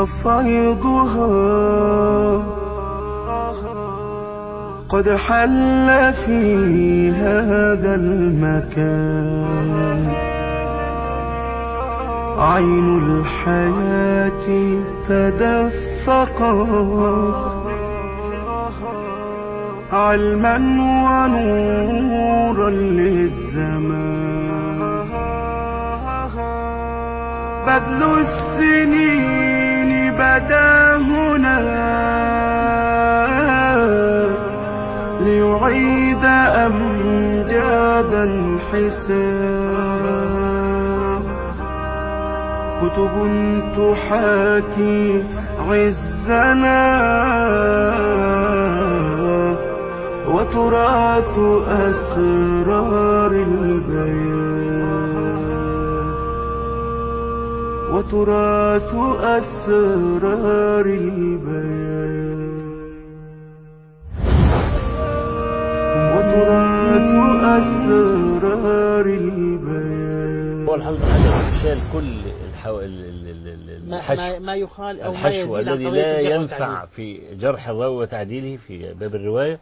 وفيضها قد حل في هذا المكان عين الحياة تدفقت علما ونورا للزمان بذل السنين بدا هنا ليعيد أمجادا حساب كتب تحاكي عزنا وتراث أسرار البيان وتراث أسرار البيان وتراث أسرار البيان هو الحمد لله شال كل الحو... ال- ال- ال- ال- ما, الحشو ما, ما يخال أو ما الحشو يزيد عن الذي قضية لا الجرح ينفع والتعديل. في جرح الراوي وتعديله في باب الرواية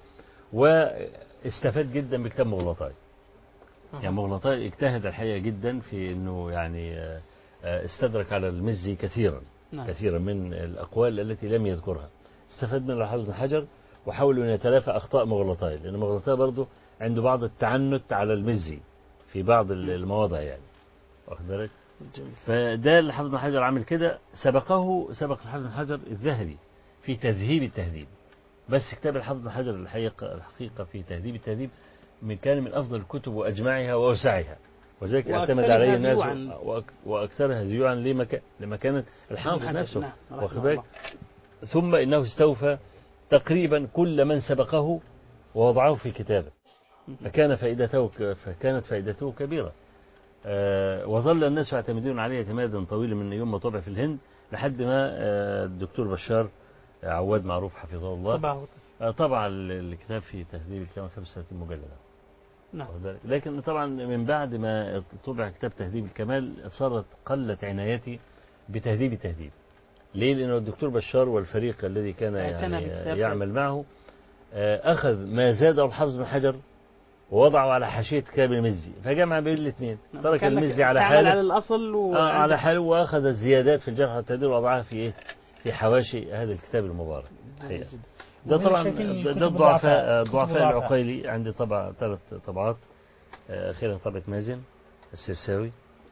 واستفاد جدا بكتاب مغلطاي يعني مغلطاي اجتهد الحقيقة جدا في انه يعني آه، آه، استدرك على المزي كثيرا نعم. كثيرا من الأقوال التي لم يذكرها استفاد من الحافظ بن حجر وحاول أن يتلافى أخطاء مغلطاي لأن مغلطاي برضه عنده بعض التعنت على المزي في بعض المواضع يعني واخد بالك جميل. فده اللي حافظ بن حجر عامل كده سبقه سبق الحافظ بن حجر الذهبي في تذهيب التهذيب بس كتاب الحافظ بن حجر الحقيقة الحقيقة في تهذيب التهذيب من كان من أفضل الكتب وأجمعها وأوسعها وذلك اعتمد وأكثرها عليه الناس ذيوعاً. وأك- وأكثرها ذيوعا لمكا لمكانة الحافظ حجر، نفسه نعم، رحمه واخد بالك الله. ثم إنه استوفى تقريبا كل من سبقه ووضعه في كتابه فكان فائدته ك- فكانت فائدته كبيرة آه، وظل الناس يعتمدون عليه اعتمادا طويلا من يوم ما طبع في الهند لحد ما آه، الدكتور بشار آه، عواد معروف حفظه الله طبعه آه، طبع ال- الكتاب في تهذيب الكلام 35 مجلدا نعم واخد بالك؟ لكن طبعا من بعد ما طبع كتاب تهذيب الكمال صارت قلت عنايتي بتهذيب التهذيب ليه لأنه الدكتور بشار والفريق الذي كان اعتنى يعني بكتاب يعمل معه آه، أخذ ما زاده الحافظ بن حجر ووضعه على حاشية كتاب المزي فجمع بين الاثنين نعم. ترك كأنك المزي على تعمل حاله على الأصل و... آه على حاله وأخذ الزيادات في الجرح والتعديل ووضعها في إيه في حواشي هذا الكتاب المبارك الحقيقة. ده وغير طبعا شايفين ده, كتب ده الضعفاء، الضعفاء كتب ضعفاء الضعفاء. العقيلي عندي طبع ثلاث طبعات آه، اخرها طبعة مازن السرساوي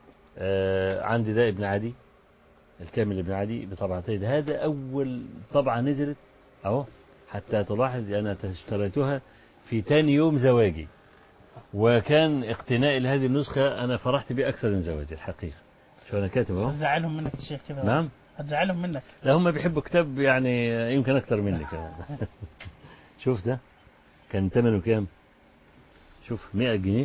آه، عندي ده ابن عدي الكامل ابن عدي بطبعتين هذا اول طبعة نزلت اهو حتى تلاحظ انا اشتريتها في تاني يوم زواجي وكان اقتنائي لهذه النسخة انا فرحت بيه اكثر من زواجي الحقيقة شو انا كاتب اهو هتزعلهم منك يا شيخ كده نعم هتزعلهم منك لا هم بيحبوا كتاب يعني يمكن اكتر مني كمان شوف ده كان ثمنه كام شوف 100 جنيه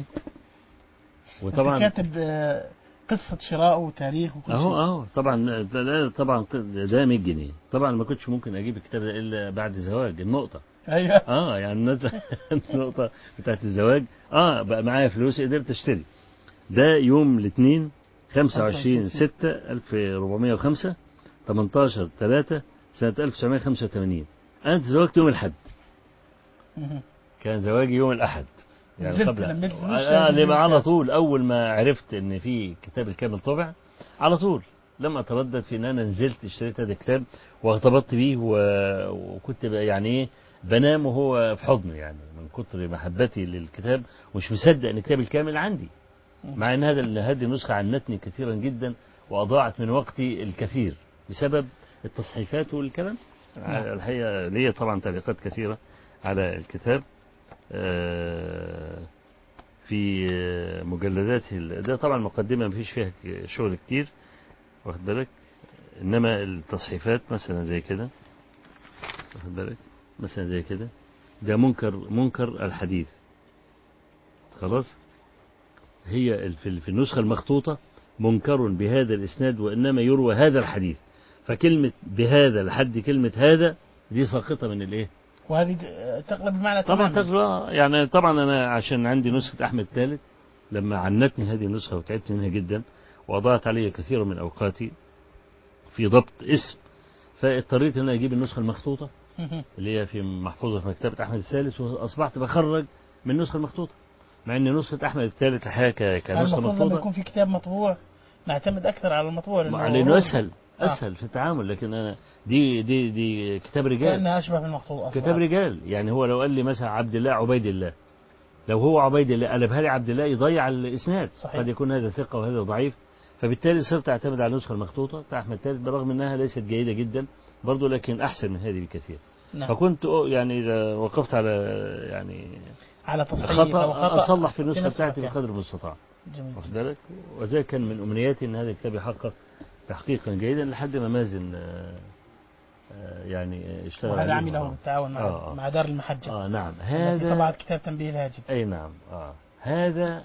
انت وطبعا كاتب آه، قصة شراء وتاريخ وكل اهو شيء اهو طبعا لا لا طبعا ده 100 جنيه طبعا ما كنتش ممكن اجيب الكتاب ده الا بعد زواج النقطه ايوه اه يعني الناس النقطه بتاعت الزواج اه بقى معايا فلوس قدرت اشتري ده يوم الاثنين 25 6 1405 18 3 سنة 1985 أنا تزوجت يوم الأحد مهم. كان زواجي يوم الأحد يعني نزلت قبل لميت فلوس آه عشان لما على تجيب طول أول ما عرفت إن في كتاب الكامل طبع على طول لم أتردد في إن أنا نزلت اشتريت هذا الكتاب وارتبطت بيه و- وكنت بقى يعني إيه بنام وهو في حضني يعني من كتر محبتي للكتاب ومش مصدق إن الكتاب الكامل عندي مع ان هذا هذه النسخه عنتني كثيرا جدا واضاعت من وقتي الكثير بسبب التصحيفات والكلام الحقيقه لي طبعا تعليقات كثيره على الكتاب آه، في آه، مجلداته ال- ده طبعا مقدمه ما فيش فيها ك- شغل كتير واخد بالك انما التصحيفات مثلا زي كده واخد بالك مثلا زي كده ده منكر منكر الحديث خلاص هي ال- في في النسخة المخطوطة منكر بهذا الإسناد وإنما يروى هذا الحديث فكلمة بهذا لحد كلمة هذا دي ساقطة من الإيه؟ وهذه د- تقلب بمعنى طبعا تماما تقرأ يعني طبعا أنا عشان عندي نسخة أحمد الثالث لما عنتني هذه النسخة وتعبت منها جدا وأضاعت علي كثيرا من أوقاتي في ضبط اسم فاضطريت ان انا اجيب النسخه المخطوطه مهم. اللي هي في محفوظه في مكتبه احمد الثالث واصبحت بخرج من النسخه المخطوطه مع ان نسخه احمد الثالث الحقيقه ك- كنسخه المفروض لما مخطوطه يكون في كتاب مطبوع نعتمد اكثر على المطبوع مع- لانه روح. اسهل اسهل في التعامل لكن انا دي دي دي كتاب رجال كانها اشبه بالمخطوط اصلا كتاب رجال يعني هو لو قال لي مثلا عبد الله عبيد الله لو هو عبيد الله قلبها لي عبد الله يضيع الاسناد صحيح. قد يكون هذا ثقه وهذا ضعيف فبالتالي صرت اعتمد على النسخه المخطوطه بتاع احمد الثالث بالرغم انها ليست جيده جدا برضه لكن احسن من هذه بكثير نعم. فكنت أو- يعني اذا وقفت على يعني على تصحيح أو خطا اصلح في النسخه نفس بتاعتي المكان. بقدر المستطاع جميل واخد بالك وذلك كان من امنياتي ان هذا الكتاب يحقق تحقيقا جيدا لحد ما مازن آه، آه، يعني اشتغل وهذا عليه. عمله آه. بالتعاون مع آه، آه. مع دار المحجة اه نعم التي هذا طبعت كتاب تنبيه الهاجد اي نعم اه هذا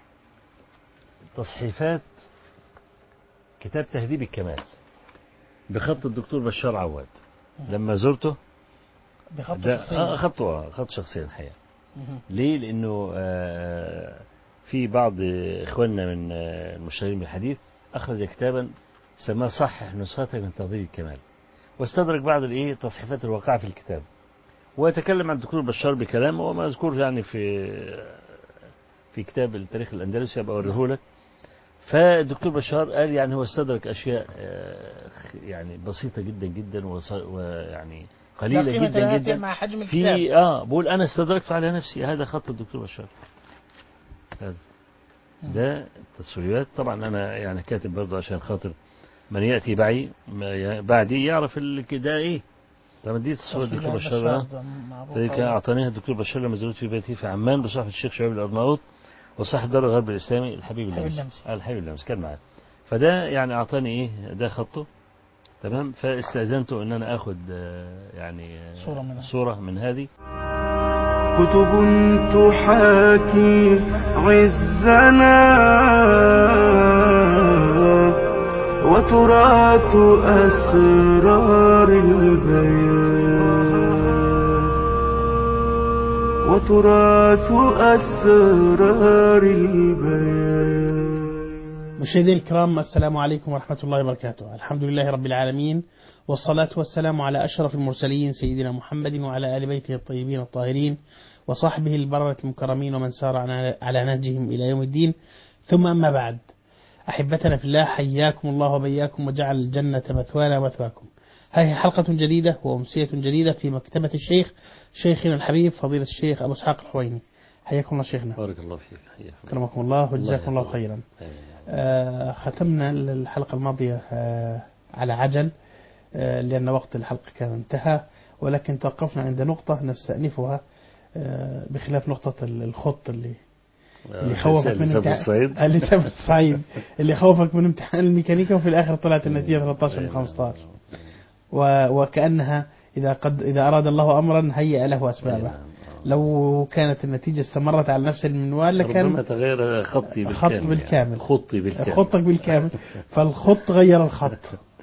تصحيفات كتاب تهذيب الكمال بخط الدكتور بشار عواد لما زرته بخط ده شخصي آه خطه آه، خط شخصيا الحقيقه مهم. ليه؟ لأنه آه، في بعض إخواننا من آه، المشتغلين بالحديث أخرج كتابا سماه صحح نسختك من تهذيب الكمال واستدرك بعض الإيه تصحيفات الواقعة في الكتاب ويتكلم عن الدكتور بشار بكلام هو مذكور يعني في في كتاب التاريخ الأندلسي أبقى أوريه لك فالدكتور بشار قال يعني هو استدرك أشياء آه، يعني بسيطة جدا جدا وص- ويعني لا قليلة قيمة جدا لها جدا مع حجم الكتاب في اه بقول انا استدركت على نفسي هذا خط الدكتور بشار هذا ده التصويرات طبعا انا يعني كاتب برضه عشان خاطر من ياتي بعي ما ي- بعدي يعرف ال- ده ايه طبعا دي تصوير الدكتور بشار آه. ذلك بشار اعطانيها الدكتور بشار لما زرت في بيته في عمان بصحبه الشيخ شعيب الارناؤوط وصاحب دار الغرب الاسلامي الحبيب الحبيب اللمسي اللمسي. آه، الحبيب اللمسي كان معاه فده يعني اعطاني ايه ده خطه تمام فاستاذنته ان انا اخد آه، يعني آه، صورة منها. صوره من هذه كتب تحاكي عزنا وتراث أسرار البيان وتراث أسرار البيان مشاهدينا الكرام السلام عليكم ورحمة الله وبركاته الحمد لله رب العالمين والصلاة والسلام على أشرف المرسلين سيدنا محمد وعلى آل بيته الطيبين الطاهرين وصحبه البررة المكرمين ومن سار على- على نهجهم إلى يوم الدين ثم أما بعد أحبتنا في الله حياكم الله وبياكم وجعل الجنة مثوانا ومثواكم هذه حلقة جديدة وأمسية جديدة في مكتبة الشيخ شيخنا الحبيب فضيلة الشيخ أبو إسحاق الحويني حياكم الله شيخنا بارك الله فيك حياك الله. كرمكم الله وجزاكم الله يحفظك. خيرا آمين. آه، ختمنا الحلقة الماضية آه، على عجل آه، لأن وقت الحلقة كان انتهى ولكن توقفنا عند نقطة نستأنفها آه، بخلاف نقطة الخط اللي اللي آه، خوفك اللي من سافر امتحان الصعيد اللي سافر الصعيد اللي خوفك من امتحان الميكانيكا وفي الآخر طلعت النتيجة 13 من أي 15 نعم. و- وكأنها إذا قد إذا أراد الله أمرا هيأ له أي أسبابه نعم. آه. لو كانت النتيجة استمرت على نفس المنوال ربما لكان تغير خطي بالكامل خط يعني. بالكامل. خطي بالكامل خطك بالكامل فالخط غير الخط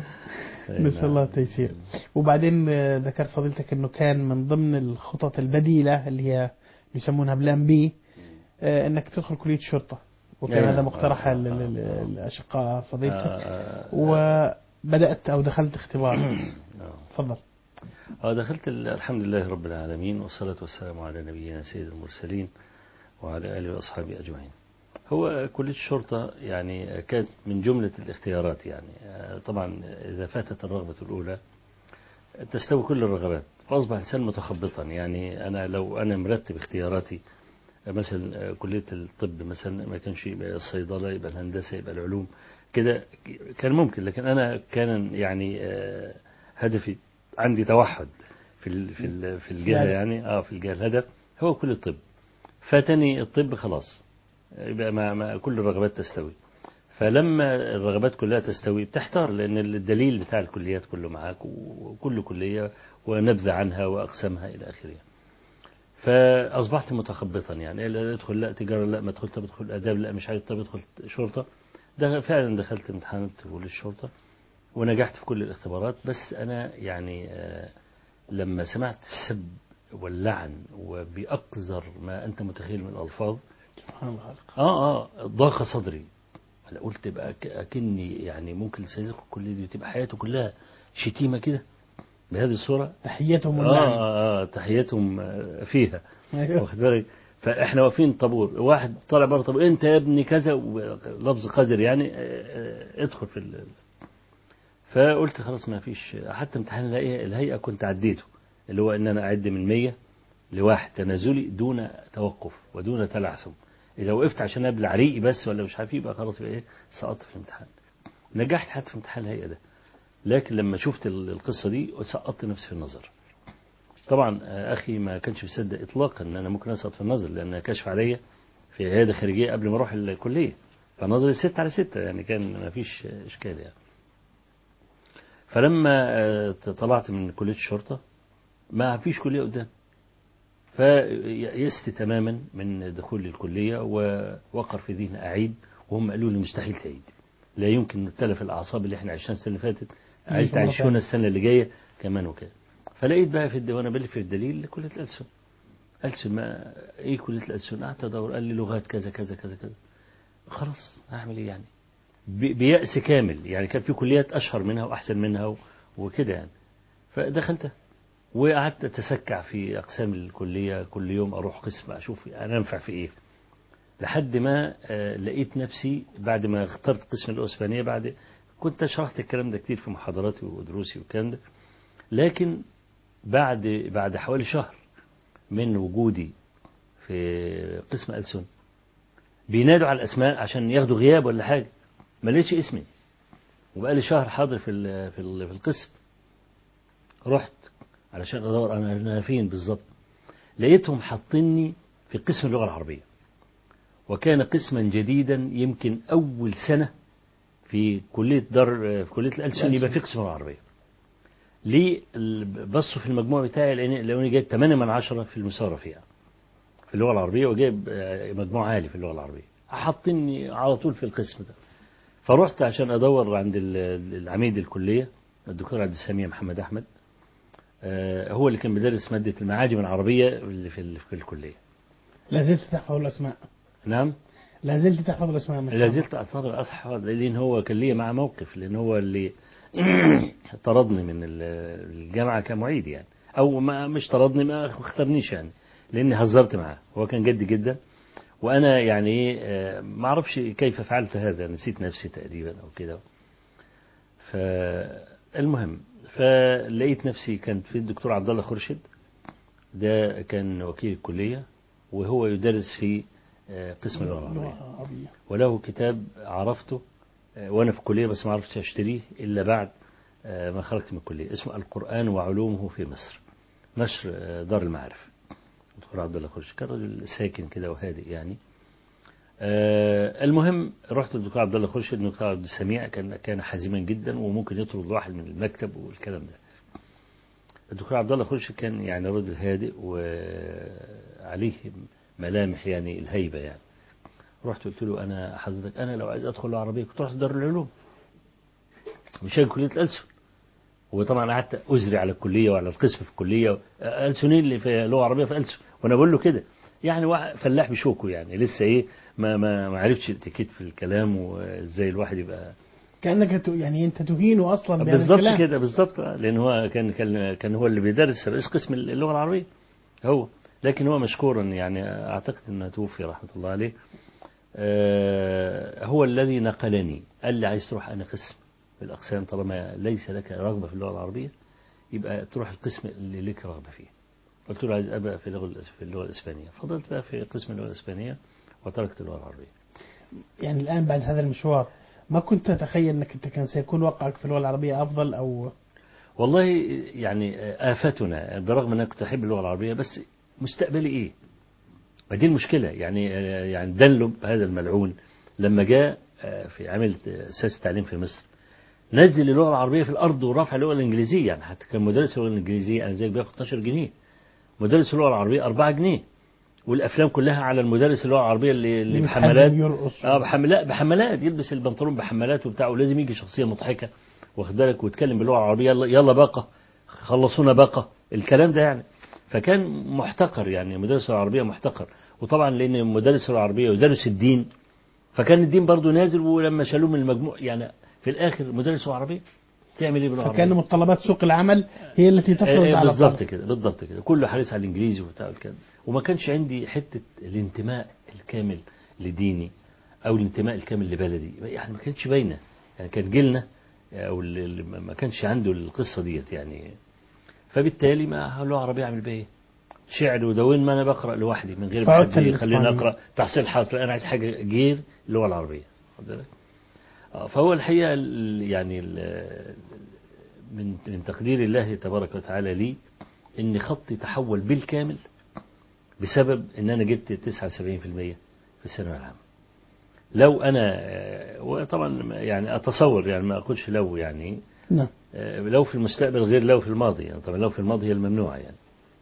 أي نسأل نعم. الله التيسير وبعدين آه، ذكرت فضيلتك انه كان من ضمن الخطط البديلة اللي هي يسمونها بلان بي آه، انك تدخل كلية شرطة وكان أي هذا نعم. مقترح آه، ال- آه، ال- آه. الاشقاء فضيلتك آه، وبدأت او دخلت اختبار آه. تفضل آه، دخلت ال- الحمد لله رب العالمين والصلاة والسلام على نبينا سيد المرسلين وعلى آله وأصحابه أجمعين هو كلية الشرطة يعني كانت من جملة الاختيارات يعني آه، طبعا إذا فاتت الرغبة الأولى تستوي كل الرغبات فأصبح الإنسان متخبطا يعني أنا لو أنا مرتب اختياراتي آه، مثلا آه، كلية الطب مثلا ما كانش يبقى الصيدلة يبقى الهندسة يبقى العلوم كده كان ممكن لكن أنا كان يعني آه، هدفي عندي توحد في ال في ال في الجهه يعني. يعني اه في الجهه الهدف هو كل الطب فاتني الطب خلاص يبقى ما ما كل الرغبات تستوي فلما الرغبات كلها تستوي بتحتار لان الدليل بتاع الكليات كله معاك وكل كليه ونبذه عنها واقسامها الى اخره فاصبحت متخبطا يعني لا ادخل لا تجاره لا ما ادخل طب ادخل اداب لا مش عايز طب ادخل شرطه ده فعلا دخلت امتحانات كليه الشرطه ونجحت في كل الاختبارات بس أنا يعني آه، لما سمعت السب واللعن وبأقذر ما أنت متخيل من الألفاظ سبحان الله الخالق. آه آه ضاق صدري أنا قلت بقى ك- أكني يعني ممكن الإنسان يدخل الكلية دي وتبقى حياته كلها شتيمة كده بهذه الصورة تحيتهم آه, اللعنة آه, آه تحيتهم آه، فيها أيوه. واخد بالك فاحنا واقفين طابور واحد طالع بره طابور انت يا ابني كذا لفظ قذر يعني آه، آه، ادخل في ال... فقلت خلاص ما فيش حتى امتحان الهيئة الهيئة كنت عديته اللي هو ان انا اعد من 100 لواحد تنازلي دون توقف ودون تلعثم اذا وقفت عشان ابلع ريقي بس ولا مش عارف إيه، يبقى خلاص يبقى ايه سقطت في الامتحان نجحت حتى في امتحان الهيئة ده لكن لما شفت ال- القصة دي سقطت نفسي في النظر طبعا آه، اخي ما كانش مصدق اطلاقا ان انا ممكن اسقط في النظر لان كشف عليا في عياده خارجيه قبل ما اروح الكليه فنظري ستة على ستة يعني كان ما فيش اشكال يعني فلما آه، طلعت من كليه الشرطه ما فيش كليه قدام فيأست تماما من دخول الكليه ووقر في ذهني اعيد وهم قالوا لي مستحيل تعيد لا يمكن نتلف الاعصاب اللي احنا عشناها السنه اللي فاتت عايز مرة تعيشونا تانية. السنه اللي جايه كمان وكده فلقيت بقى في الديوان بلف في الدليل كليه الألسن ألسن ما ايه كليه الألسن قعدت ادور قال لي لغات كذا كذا كذا كذا خلاص اعمل ايه يعني ب- بيأس كامل يعني كان في كليات اشهر منها واحسن منها و- وكده يعني فدخلتها وقعدت اتسكع في اقسام الكليه كل يوم اروح قسم اشوف انا انفع في ايه لحد ما آه، لقيت نفسي بعد ما اخترت قسم اللغه الاسبانيه بعد كنت شرحت الكلام ده كتير في محاضراتي ودروسي والكلام ده لكن بعد بعد حوالي شهر من وجودي في قسم ألسن بينادوا على الأسماء عشان ياخدوا غياب ولا حاجة ما لقيتش اسمي وبقى لي شهر حاضر في ال- في ال- في القسم رحت علشان ادور انا انا فين بالظبط لقيتهم حاطيني في قسم اللغه العربيه وكان قسما جديدا يمكن اول سنه في كليه دار في كليه الألسن يبقى في قسم اللغه العربيه ليه ال- بصوا في المجموع بتاعي لان لاني جايب 8 من 10 في المساره فيها في اللغه العربيه وجايب آه، مجموع عالي في اللغه العربيه حاطيني على طول في القسم ده فرحت عشان ادور عند ال- العميد الكليه الدكتور عبد السميع محمد احمد آه، هو اللي كان بيدرس ماده المعاجم العربيه اللي في ال- في الكليه لا زلت تحفظ الأسماء نعم لا زلت تحفظ الأسماء ما شاء لا الله. زلت أطار أصحى لأن هو كان لي مع موقف لأن هو اللي طردني من ال- الجامعة كمعيد يعني أو ما مش طردني ما اختارنيش يعني لأني هزرت معاه هو كان جدي جدا وأنا يعني إيه آه، ما أعرفش كيف فعلت هذا نسيت نفسي تقريبا أو كده فالمهم فلقيت نفسي كان في الدكتور عبد الله خرشد ده كان وكيل الكلية وهو يدرس في آه، قسم اللغة العربية اللغة العربية وله كتاب عرفته آه، وانا في الكليه بس ما عرفتش اشتريه الا بعد آه، ما خرجت من الكليه اسمه القران وعلومه في مصر نشر آه، دار المعارف دكتور عبد الله خرش كان راجل ساكن كده وهادئ يعني آه، المهم رحت للدكتور عبد الله خرشد الدكتور عبد السميع كان كان حزيما جدا وممكن يطرد واحد من المكتب والكلام ده الدكتور عبد الله خرشد كان يعني رجل هادئ وعليه ملامح يعني الهيبه يعني رحت قلت له انا حضرتك انا لو عايز ادخل العربيه كنت رحت دار العلوم مش هاجي كليه الألسن وطبعا قعدت ازري على الكليه وعلى القسم في الكليه ألسنين اللي في لغه عربيه في ألسن وانا بقول له كده يعني واحد فلاح بشوكه يعني لسه ايه ما ما ما عرفش الاتيكيت في الكلام وازاي الواحد يبقى كأنك ت- يعني أنت تهينه أصلا بهذا بالظبط الكلام. كده بالظبط لان هو كان كان كان هو اللي بيدرس رئيس قسم اللغه العربيه هو لكن هو مشكورا يعني اعتقد انه توفي رحمه الله عليه آه، هو الذي نقلني قال لي عايز تروح انا قسم في الاقسام طالما ليس لك رغبه في اللغه العربيه يبقى تروح القسم اللي لك رغبه فيه قلت له عايز ابقى في اللغه الإس- في اللغه الاسبانيه فضلت بقى في قسم اللغه الاسبانيه وتركت اللغه العربيه يعني الآن بعد هذا المشوار ما كنت تتخيل أنك أنت كان سيكون وقعك في اللغة العربية أفضل أو والله يعني آفتنا برغم أن أنا كنت أحب اللغة العربية بس مستقبلي إيه؟ ما دي المشكلة يعني يعني دنلب هذا الملعون لما جاء في عمل أساس التعليم في مصر نزل اللغة العربية في الأرض ورفع اللغة الإنجليزية يعني حتى كان مدرس اللغة الإنجليزية أنا زيك بياخد 12 جنيه مدرس اللغة العربية 4 جنيه والأفلام كلها على المدرس اللغة العربية اللي, اللي متحزم بحملات يرقص اه بحملات بحملات يلبس البنطلون بحملات وبتاع ولازم يجي شخصيه مضحكه واخد بالك ويتكلم باللغه العربيه يلا يلا باقه خلصونا باقه الكلام ده يعني فكان محتقر يعني مدرس العربيه محتقر وطبعا لان مدرس العربيه يدرس الدين فكان الدين برضه نازل ولما شالوه من المجموع يعني في الاخر مدرس العربيه تعمل ايه باللغه فكان العربيه متطلبات سوق العمل هي التي تفرض آه، على بالظبط الطالب. كده بالظبط كده كله حريص على الانجليزي وبتاع الكلام وما كانش عندي حته الانتماء الكامل لديني او الانتماء الكامل لبلدي يعني ما كانتش باينه يعني كان جيلنا او اللي اللي ما كانش عنده القصه ديت يعني فبالتالي ما اللغه العربيه اعمل بيها ايه؟ شعر ودون ما انا بقرا لوحدي من غير ما فعدت حد يخليني للإسبانية. اقرا تحصيل حاصل انا عايز حاجه غير اللغه العربيه واخد بالك؟ آه، فهو الحقيقه ال- يعني ال- من من تقدير الله تبارك وتعالى لي ان خطي تحول بالكامل بسبب ان انا جبت 79% في الثانويه العامه لو انا آه، وطبعا يعني اتصور يعني ما اقولش لو يعني نعم آه، لو في المستقبل غير لو في الماضي يعني طبعا لو في الماضي هي الممنوعه يعني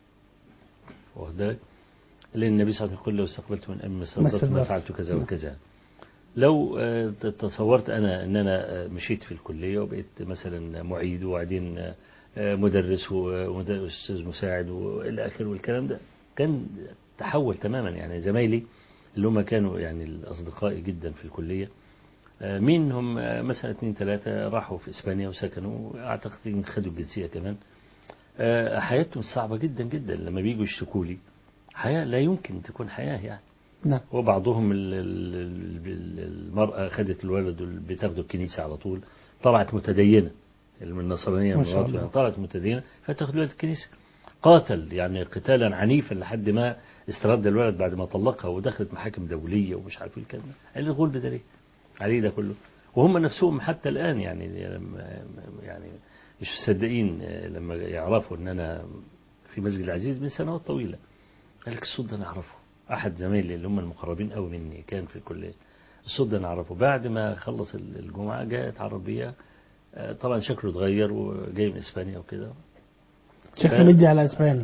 واخد بالك؟ لان النبي صلى الله عليه وسلم يقول لو استقبلت من امر ما استدبرت ما استدبرت. فعلت كذا وكذا لو آه، تصورت انا ان انا آه، مشيت في الكليه وبقيت مثلا معيد وبعدين آه، آه، مدرس ومدرس مساعد والى اخره والكلام ده كان تحول تماما يعني زمايلي اللي هم كانوا يعني الاصدقاء جدا في الكليه آه، منهم آه، مثلا اثنين ثلاثه راحوا في اسبانيا وسكنوا اعتقد ان خدوا الجنسيه كمان آه، حياتهم صعبه جدا جدا لما بيجوا يشتكوا لي حياه لا يمكن تكون حياه يعني نعم وبعضهم ال- ال- ال- المرأة خدت الولد وال- بتاخده الكنيسة على طول طلعت متدينة اللي من النصرانية ما شاء مراته الله. يعني طلعت متدينة فتاخد الولد الكنيسة قاتل يعني قتالا عنيفا لحد ما استرد الولد بعد ما طلقها ودخلت محاكم دولية ومش عارف ايه الكلام ده قال لي الغلب ده ليه؟ عليه ده كله وهم نفسهم حتى الآن يعني لما- يعني مش مصدقين لما يعرفوا ان انا في مسجد العزيز من سنوات طويلة قال لك الصوت ده انا اعرفه احد زمايلي اللي هم المقربين قوي مني كان في الكليه الصوت ده انا اعرفه بعد ما خلص ال- الجمعه جاء اتعرف بيا آه، طبعا شكله اتغير وجاي من اسبانيا وكده شكله مدي على اسباني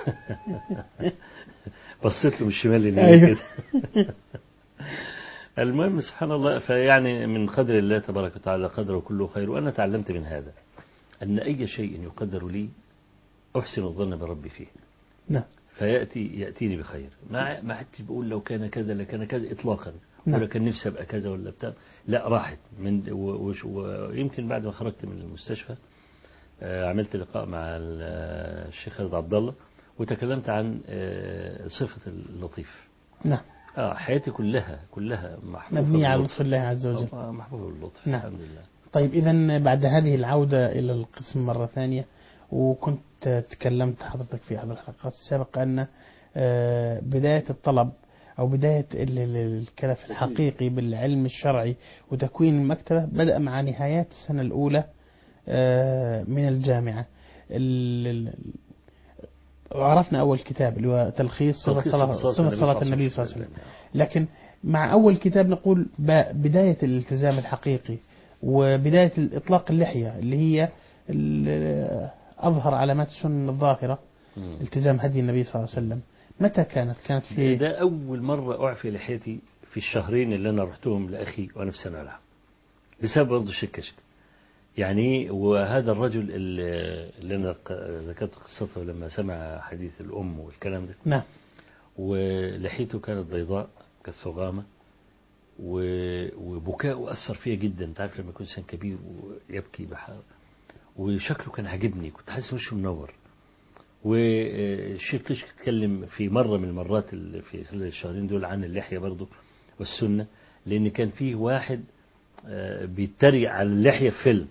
بصيت له من الشمال لليمين أيوه. كده المهم سبحان الله فيعني من قدر الله تبارك وتعالى قدره كله خير وانا تعلمت من هذا ان اي شيء يقدر لي احسن الظن بربي فيه نعم فياتي ياتيني بخير ما ما عدتش بقول لو كان كذا لكان كذا اطلاقا نعم. ولا كان نفسي ابقى كذا ولا بتاع لا راحت من و- وش- ويمكن بعد ما خرجت من المستشفى آه، عملت لقاء مع ال- آه، الشيخ خالد عبد الله وتكلمت عن آه، صفه اللطيف نعم اه حياتي كلها كلها محفوفه مبنية على باللطف. لطف الله عز وجل آه، محفوفه باللطف نعم. الحمد لله طيب إذا بعد هذه العودة إلى القسم مرة ثانية وكنت تكلمت حضرتك في أحد الحلقات السابقة أن آه، بداية الطلب أو بداية ال- ال- الكلف الحقيقي بالعلم الشرعي وتكوين المكتبة بدأ مع نهايات السنة الأولى آه، من الجامعة ال- ال- وعرفنا أول كتاب اللي هو تلخيص صفة تلخيص صلاة, صفة صلاة النبي صلى الله عليه وسلم لكن مع أول كتاب نقول ب- بداية الالتزام الحقيقي وبداية إطلاق اللحية اللي هي ال- أظهر علامات السنة الظاهرة مم. التزام هدي النبي صلى الله عليه وسلم متى كانت كانت في ده أول مرة أعفي لحيتي في الشهرين اللي أنا رحتهم لأخي وأنا في سنة العام بسبب برضه الشكشك يعني وهذا الرجل اللي اللي أنا ق- ذكرت قصته لما سمع حديث الأم والكلام ده نعم ولحيته كانت بيضاء كانت صغامة و- وبكاؤه أثر فيا جدا أنت عارف لما يكون إنسان كبير ويبكي بحار وشكله كان عاجبني كنت حاسس وشه منور والشيخ كشك اتكلم في مرة من المرات اللي في خلال الشهرين دول عن اللحية برضه والسنة لأن كان فيه واحد آه، بيتريق على اللحية في فيلم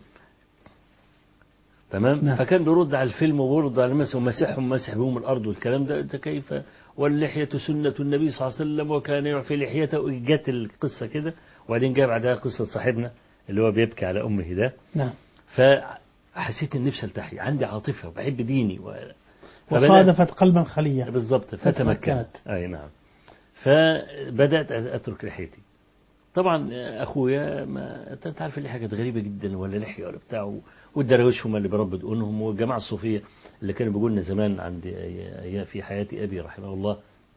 تمام نعم. فكان بيرد على الفيلم وبيرد على المسح ومسحهم مسح بهم الارض والكلام ده انت كيف واللحيه سنه النبي صلى الله عليه وسلم وكان يعفي لحيته جت القصه كده وبعدين جاء بعدها قصه صاحبنا اللي هو بيبكي على امه ده نعم فحسيت ان نفسي التحي عندي عاطفه وبحب ديني و... فبدأت- وصادفت قلبا خليا بالضبط فتمكنت. فتمكنت اي نعم فبدات اترك لحيتي طبعا اخويا ما انت عارف اللحيه كانت غريبه جدا ولا لحيه ولا بتاع والدراويش هم اللي بربوا دقونهم والجماعه الصوفيه اللي كانوا بيقولوا لنا زمان عند ايام في حياه ابي رحمه الله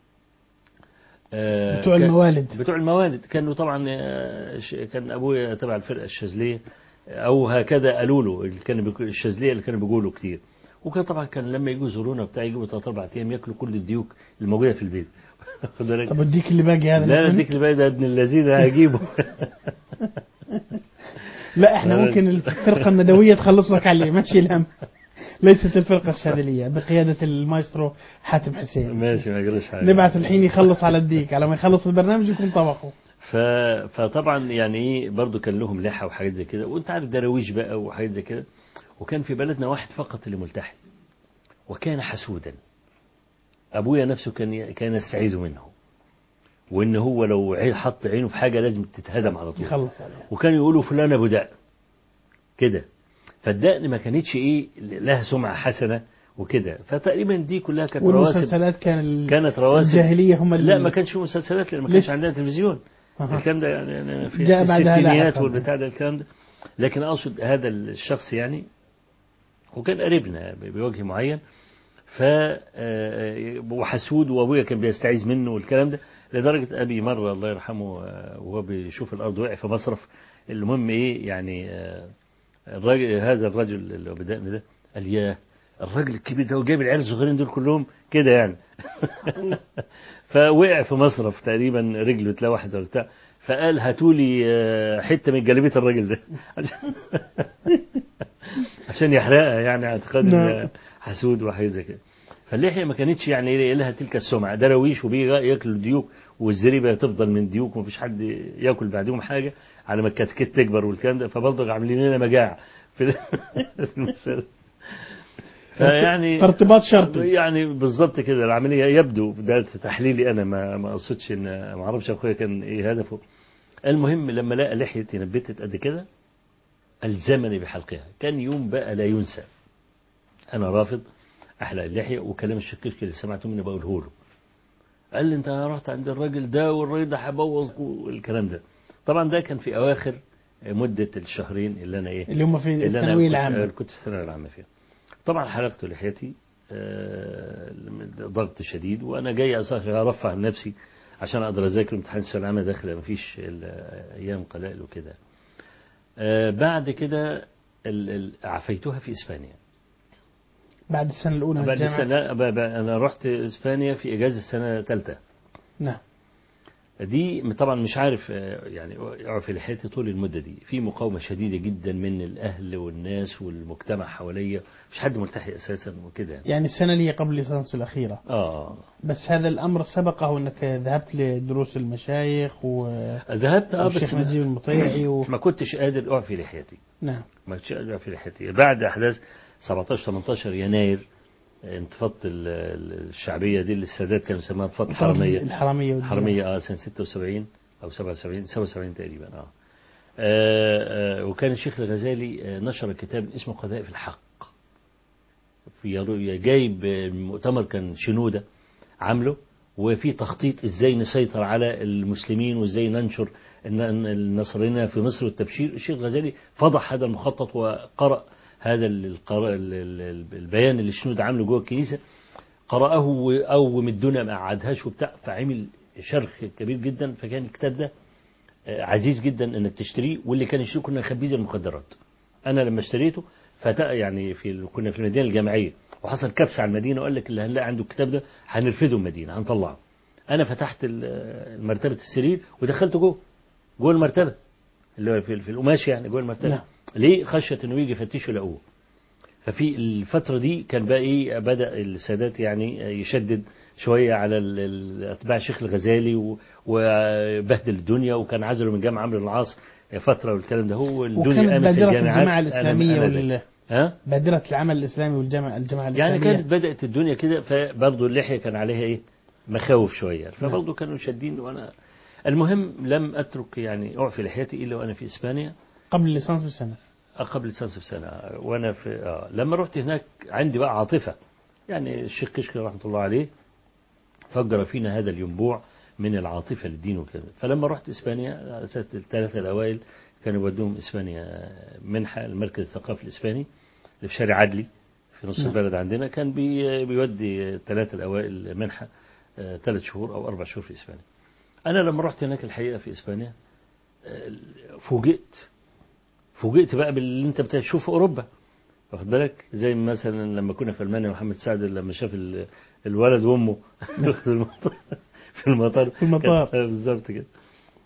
آه، بتوع كان- الموالد بتوع الموالد كانوا طبعا آه، ش- كان ابويا تبع الفرقه الشاذليه او هكذا قالوا له اللي كانوا بيقولوا- الشاذليه اللي كانوا بيقولوا كتير وكان طبعا كان لما يجوا يزورونا بتاع يجوا ثلاث اربع ايام ياكلوا كل الديوك الموجوده في البيت واخد بالك؟ طب اديك اللي باقي هذا لا لا مثلاً؟ اديك اللي بقى ده ابن الذين هجيبه لا احنا لا. ممكن الفرقة الندوية تخلص لك عليه ما تشيل هم ليست الفرقة الشاذلية بقيادة المايسترو حاتم حسين ماشي ما يجريش حاجه نبعث الحين يخلص على الديك على ما يخلص البرنامج يكون طبخه ف... فطبعا يعني ايه برضه كان لهم لحى وحاجات زي كده وانت عارف دراويش بقى وحاجات زي كده وكان في بلدنا واحد فقط اللي ملتحي وكان حسودا ابويا نفسه كان كان يستعيذ منه وان هو لو عي- حط عينه في حاجه لازم تتهدم على طول يخلص عليه وكانوا يقولوا فلان ابو دقن كده فالدقن ما كانتش ايه لها سمعه حسنه وكده فتقريبا دي كلها كانت رواسب والمسلسلات كان ال- كانت رواسب الجاهلية هم اللي لا ما كانش في مسلسلات لان ما كانش لسه. عندنا تلفزيون أها. الكلام ده يعني يعني في جاء بعدها الستينيات لاحقاً. والبتاع ده الكلام ده لكن اقصد هذا الشخص يعني وكان قريبنا بوجه معين ف آه، وحسود وابويا كان بيستعيذ منه والكلام ده لدرجه ابي مره الله يرحمه آه، وهو بيشوف الارض وقع في مصرف المهم ايه يعني آه، الراجل هذا الرجل اللي بدأنا ده قال يا الراجل الكبير ده وجايب العيال الصغيرين دول كلهم كده يعني فوقع في مصرف تقريبا رجله اتلوحت ولا بتاع فقال هاتوا لي آه، حته من جلابيه الراجل ده عشان يحرقها يعني اعتقاد نعم. ان حسود وحاجه زي كده فاللحيه ما كانتش يعني لها تلك السمعه دراويش وبيجي ياكلوا الديوك والزريبه تفضل من ديوك ومفيش حد ياكل بعدهم حاجه على ما الكتكت تكبر والكلام ده فبرضه عاملين لنا مجاعه في في المسألة فيعني فارتباط شرطي يعني بالظبط كده العمليه يبدو ده تحليلي انا ما ما اقصدش ان ما اعرفش اخويا كان ايه هدفه المهم لما لقى لحيتي نبتت قد كده الزمني بحلقها كان يوم بقى لا ينسى انا رافض احلق اللحيه وكلام الشكشك اللي سمعته مني بقوله له قال لي انت رحت عند الراجل ده والراجل ده هيبوظ والكلام ده طبعا ده كان في اواخر مده الشهرين اللي انا ايه اللي هم في اللي الثانوية أنا العامة كنت, كنت في الثانوية العامة فيها طبعا حلقت لحيتي آه، ضغط شديد وأنا جاي أسافر أرفع عن نفسي عشان أقدر أذاكر امتحان الثانوية العامة داخل مفيش إلا أيام قلائل وكده آه، بعد كده ال- ال- عفيتها في إسبانيا بعد السنة الأولى من بعد الجامعة السنة ب- ب- أنا رحت إسبانيا في إجازة السنة الثالثة نعم دي طبعا مش عارف آه، يعني اعفي لحيتي طول المده دي في مقاومه شديده جدا من الاهل والناس والمجتمع حواليا مش حد ملتحي اساسا وكده يعني. يعني السنة اللي هي قبل الليسانس الأخيرة اه بس هذا الأمر سبقه أنك ذهبت لدروس المشايخ و ذهبت اه والشيخ بس نجيب المطيعي و... ما كنتش قادر اعفي لحيتي نعم ما كنتش قادر اعفي لحيتي بعد احداث 17 18 يناير انتفاضه ال- ال- الشعبيه دي اللي السادات كانوا يسموها انتفاضه الحرميه الحرمية والجامعة. حرمية اه سنة 76 أو 77 77 تقريبا اه, آه, آه وكان الشيخ الغزالي آه نشر كتاب اسمه قذائف الحق في يرو- جايب آه، مؤتمر كان شنودة عامله وفي تخطيط ازاي نسيطر على المسلمين وازاي ننشر الن- النصرانية في مصر والتبشير الشيخ الغزالي فضح هذا المخطط وقرأ هذا القرا- ال- ال- البيان اللي شنودة عامله جوه الكنيسة قرأه وقوم الدنيا ما قعدهاش وبتاع فعمل شرخ كبير جدا فكان الكتاب ده آه، عزيز جدا انك تشتريه واللي كان يشتريه كنا نخبيه زي المخدرات انا لما اشتريته فتا يعني في كنا في المدينه الجامعيه وحصل كبسه على المدينه وقال لك اللي هنلاقي عنده الكتاب ده هنرفده من المدينه هنطلعه انا فتحت ال- مرتبه السرير ودخلته جوه جوه المرتبه اللي هو في في القماش يعني جوه المرتبه نعم. ليه خشيه انه يجي يفتشوا يلاقوه ففي الفترة دي كان بقى ايه بدأ السادات يعني يشدد شوية على ال- ال- أتباع الشيخ الغزالي و- وبهدل الدنيا وكان عزله من جامع عمرو العاص فترة والكلام ده هو الدنيا وكانت قامت في بادرة الجامعات الجماعة أنا- الإسلامية أنا ده. وال... ها بادرة العمل الإسلامي والجامعة الجماعة يعني الإسلامية كانت بدأت الدنيا كده فبرضه اللحية كان عليها ايه مخاوف شوية فبرضه كانوا شادين وأنا المهم لم أترك يعني أعفي لحيتي إلا وأنا في إسبانيا قبل الليسانس بسنة قبل لسانس بسنة وأنا في آه لما رحت هناك عندي بقى عاطفة يعني الشيخ كشكي رحمة الله عليه فجر فينا هذا الينبوع من العاطفة للدين وكذا فلما رحت إسبانيا أساس الثلاثة الأوائل كانوا يودوهم إسبانيا منحة المركز الثقافي الإسباني اللي في شارع عدلي في نص نعم. البلد عندنا كان بي بيودي الثلاثة الأوائل منحة آه، ثلاث شهور أو أربع شهور في إسبانيا أنا لما رحت هناك الحقيقة في إسبانيا آه، فوجئت فوجئت بقى باللي انت بتشوفه في اوروبا واخد بالك زي مثلا لما كنا في المانيا محمد سعد لما شاف ال- الولد وامه في المطار في المطار في المطار. كان- آه، بالظبط كده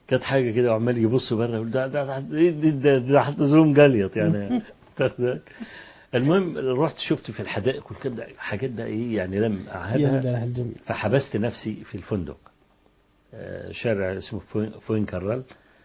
كانت حاجه كده وعمال يبصوا بره يقول ده ده ده, ده, ده, ده حتى زوم جاليط يعني تاخد بالك؟ المهم رحت شفت في الحدائق والكلام ده حاجات بقى ايه يعني لم يا اعهدها ده الجميل فحبست نفسي في الفندق آه، شارع اسمه فوين- فوين كرال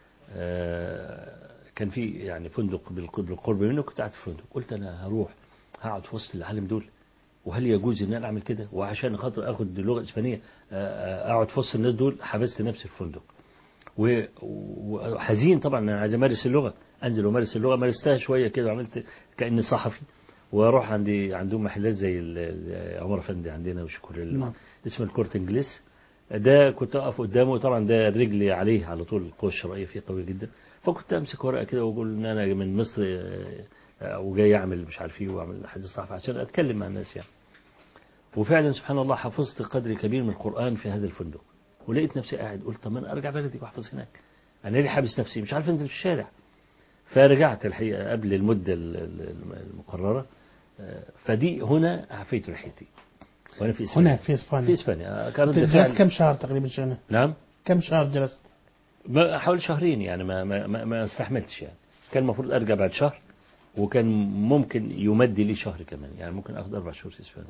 آه، كان في يعني فندق بالق- بالقرب منه كنت قاعد في فندق قلت انا هروح هقعد في وسط العالم دول وهل يجوز ان انا اعمل كده وعشان خاطر اخد لغه اسبانيه آه، اقعد في وسط الناس دول حبست نفسي في الفندق و- وحزين طبعا انا عايز امارس اللغه انزل وامارس اللغه مارستها شويه كده وعملت كاني صحفي واروح عندي عندهم محلات زي ال- ال- عمر افندي عندنا وشكر نعم. الله اسمه الكورت انجليس ده كنت اقف قدامه طبعا ده رجلي عليه على طول القوه الشرائيه فيه قويه جدا فكنت امسك ورقه كده واقول ان انا من مصر آه، آه، وجاي اعمل مش عارف ايه واعمل حديث صحفي عشان اتكلم مع الناس يعني وفعلا سبحان الله حفظت قدر كبير من القران في هذا الفندق ولقيت نفسي قاعد قلت طب ما انا ارجع بلدي واحفظ هناك انا ليه حابس نفسي مش عارف انزل في الشارع فرجعت الحقيقه قبل المده ال- ال- المقرره آه، فدي هنا عفيت ريحتي وانا في اسبانيا هناك في اسبانيا في اسبانيا آه، كانت جلست فعلا كم شهر تقريبا شهر نعم كم شهر جلست ما- حوالي شهرين يعني ما ما ما, ما استحملتش يعني كان المفروض ارجع بعد شهر وكان ممكن يمد لي شهر كمان يعني ممكن اخذ اربع شهور في اسبانيا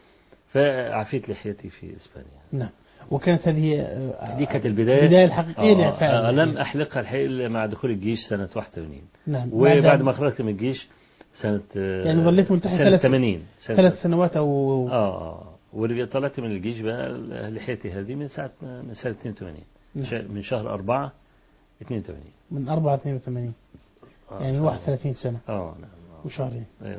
فعفيت لحيتي في اسبانيا نعم وكانت هذه آه، دي كانت البدايه البداية الحقيقية آه، فعلا آه، لم احلقها الحقيقه إلا مع دخول الجيش سنه 81 نعم وبعد بعد ما خرجت من الجيش سنه آه، يعني ظليت ملتحي سنه ثلاث- 80 سنه ثلاث سنوات أو اه اه ورجعت طلعت من الجيش بقى لحيتي هذه من ساعه من سنه 82 نعم. شا- من شهر 4 82 من 4 82 آه. يعني 31 سنة اه نعم آه. وشهرين ايوه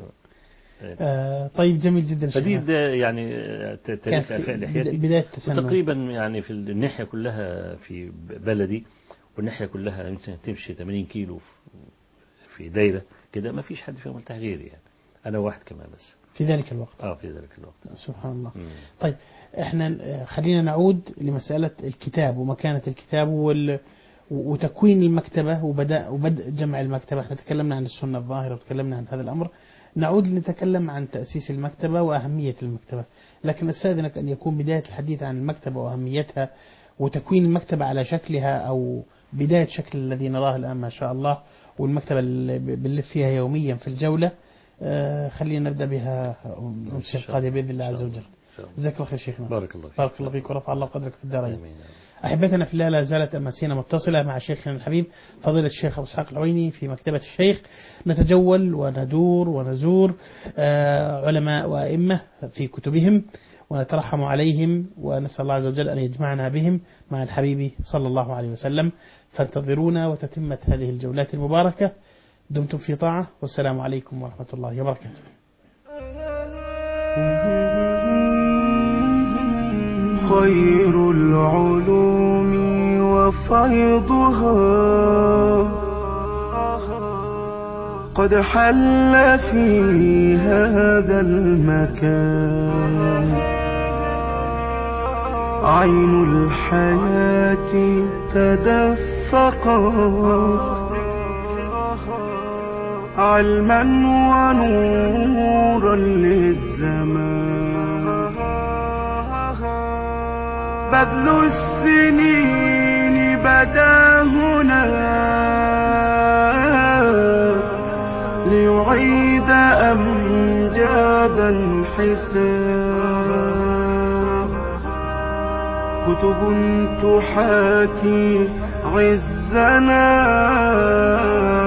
آه طيب جميل جدا فدي شيخنا. ده يعني آه، ت- كانت تاريخ في اعفاء بدا- لحيتي بداية التسنن وتقريبا يعني في الناحيه كلها في بلدي والناحيه كلها يمكن تمشي 80 كيلو في- في دايره كده ما فيش حد فيهم ملتحي غيري يعني انا واحد كمان بس في ذلك الوقت اه في ذلك الوقت سبحان الله مم. طيب احنا آه، خلينا نعود لمسألة الكتاب ومكانة الكتاب وال وتكوين المكتبة وبدأ وبدء جمع المكتبة احنا تكلمنا عن السنة الظاهرة وتكلمنا عن هذا الأمر نعود لنتكلم عن تأسيس المكتبة وأهمية المكتبة لكن استاذنك أن يكون بداية الحديث عن المكتبة وأهميتها وتكوين المكتبة على شكلها أو بداية شكل الذي نراه الآن ما شاء الله والمكتبة اللي بنلف فيها يوميا في الجولة آه، خلينا نبدأ بها أمس إن شاء القادمة بإذن الله إن عز شاء وجل الله. إن شاء الله. جزاك الله خير شيخنا بارك الله فيك بارك الله فيك ورفع الله قدرك في الدارين آمين. أحبتنا في الله لا زالت أماسينا متصلة مع شيخنا الحبيب فضيلة الشيخ أبو إسحاق العويني في مكتبة الشيخ نتجول وندور ونزور آه، علماء وأئمة في كتبهم ونترحم عليهم ونسأل الله عز وجل أن يجمعنا بهم مع الحبيب صلى الله عليه وسلم فانتظرونا وتتمة هذه الجولات المباركة دمتم في طاعة والسلام عليكم ورحمة الله وبركاته خير العلوم وفيضها قد حل في هذا المكان عين الحياة تدفقت علما ونورا للزمان بذل السنين بدا هنا ليعيد أمجادا حساب كتب تحاكي عزنا